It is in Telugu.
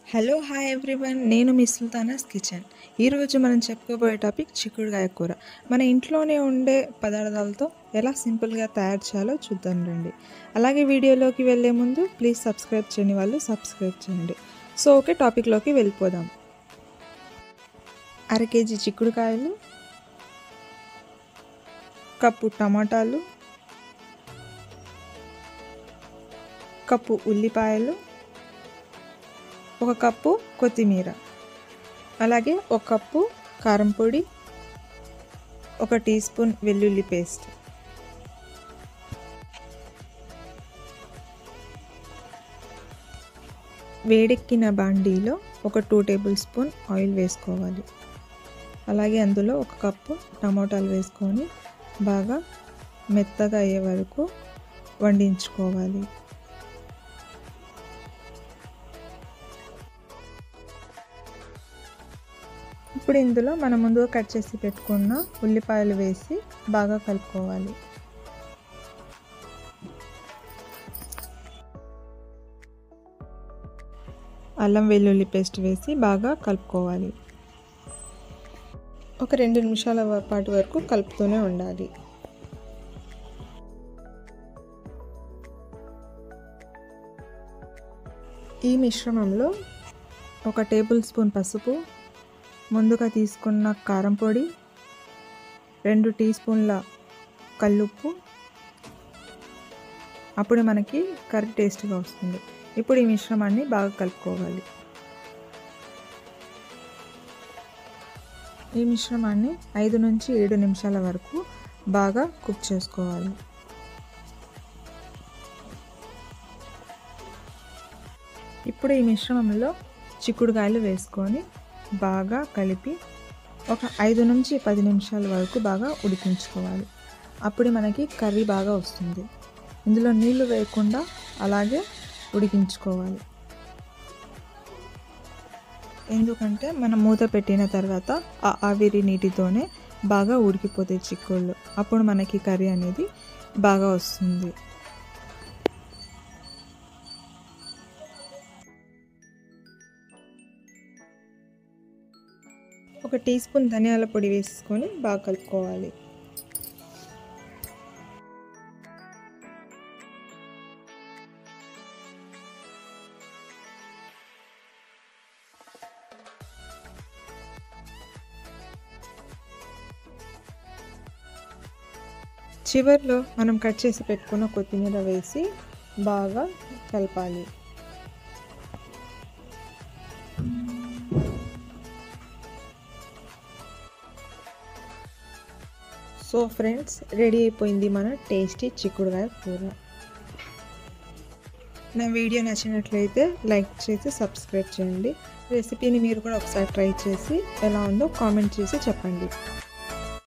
హలో హాయ్ ఎవ్రీవన్ నేను మీ సుల్తానాస్ కిచెన్ ఈరోజు మనం చెప్పుకోబోయే టాపిక్ చిక్కుడుకాయ కూర మన ఇంట్లోనే ఉండే పదార్థాలతో ఎలా సింపుల్గా తయారు చేయాలో చూద్దాం రండి అలాగే వీడియోలోకి వెళ్ళే ముందు ప్లీజ్ సబ్స్క్రైబ్ చేయని వాళ్ళు సబ్స్క్రైబ్ చేయండి సో ఓకే టాపిక్లోకి వెళ్ళిపోదాం అర కేజీ చిక్కుడుకాయలు కప్పు టమాటాలు కప్పు ఉల్లిపాయలు ఒక కప్పు కొత్తిమీర అలాగే ఒక కప్పు కారం పొడి ఒక టీ స్పూన్ వెల్లుల్లి పేస్ట్ వేడెక్కిన బాండీలో ఒక టూ టేబుల్ స్పూన్ ఆయిల్ వేసుకోవాలి అలాగే అందులో ఒక కప్పు టమాటాలు వేసుకొని బాగా మెత్తగా అయ్యే వరకు వండించుకోవాలి ఇప్పుడు ఇందులో మనం ముందుగా కట్ చేసి పెట్టుకున్న ఉల్లిపాయలు వేసి బాగా కలుపుకోవాలి అల్లం వెల్లుల్లి పేస్ట్ వేసి బాగా కలుపుకోవాలి ఒక రెండు నిమిషాల పాటు వరకు కలుపుతూనే ఉండాలి ఈ మిశ్రమంలో ఒక టేబుల్ స్పూన్ పసుపు ముందుగా తీసుకున్న కారం పొడి రెండు టీ స్పూన్ల కల్లుప్పు అప్పుడు మనకి కర్రీ టేస్ట్గా వస్తుంది ఇప్పుడు ఈ మిశ్రమాన్ని బాగా కలుపుకోవాలి ఈ మిశ్రమాన్ని ఐదు నుంచి ఏడు నిమిషాల వరకు బాగా కుక్ చేసుకోవాలి ఇప్పుడు ఈ మిశ్రమంలో చిక్కుడుకాయలు వేసుకొని బాగా కలిపి ఒక ఐదు నుంచి పది నిమిషాల వరకు బాగా ఉడికించుకోవాలి అప్పుడు మనకి కర్రీ బాగా వస్తుంది ఇందులో నీళ్లు వేయకుండా అలాగే ఉడికించుకోవాలి ఎందుకంటే మనం మూత పెట్టిన తర్వాత ఆ ఆవిరి నీటితోనే బాగా ఉడికిపోతాయి చిక్కుళ్ళు అప్పుడు మనకి కర్రీ అనేది బాగా వస్తుంది ఒక టీ స్పూన్ ధనియాల పొడి వేసుకొని బాగా కలుపుకోవాలి చివరిలో మనం కట్ చేసి పెట్టుకున్న కొత్తిమీర వేసి బాగా కలపాలి సో ఫ్రెండ్స్ రెడీ అయిపోయింది మన టేస్టీ చిక్కుడుకాయ కూర నా వీడియో నచ్చినట్లయితే లైక్ చేసి సబ్స్క్రైబ్ చేయండి రెసిపీని మీరు కూడా ఒకసారి ట్రై చేసి ఎలా ఉందో కామెంట్ చేసి చెప్పండి